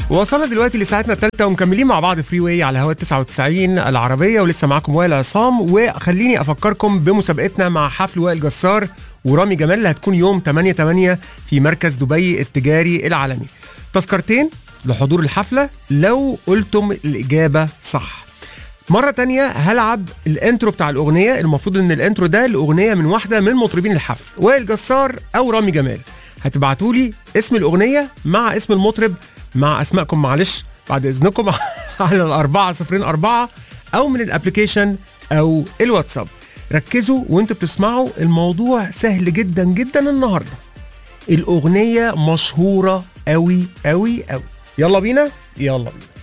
وصلنا دلوقتي لساعتنا الثالثة ومكملين مع بعض فري واي على هوا 99 العربية ولسه معاكم وائل عصام وخليني أفكركم بمسابقتنا مع حفل وائل جسار ورامي جمال اللي هتكون يوم 8 8 في مركز دبي التجاري العالمي. تذكرتين لحضور الحفلة لو قلتم الإجابة صح. مرة تانية هلعب الانترو بتاع الأغنية المفروض إن الانترو ده الأغنية من واحدة من مطربين الحفل وائل جسار أو رامي جمال. هتبعتوا لي اسم الأغنية مع اسم المطرب مع اسمائكم معلش بعد اذنكم على الأربعة صفرين أربعة أو من الأبليكيشن أو الواتساب ركزوا وانتوا بتسمعوا الموضوع سهل جدا جدا النهاردة الأغنية مشهورة أوي أوي أوي يلا بينا يلا بينا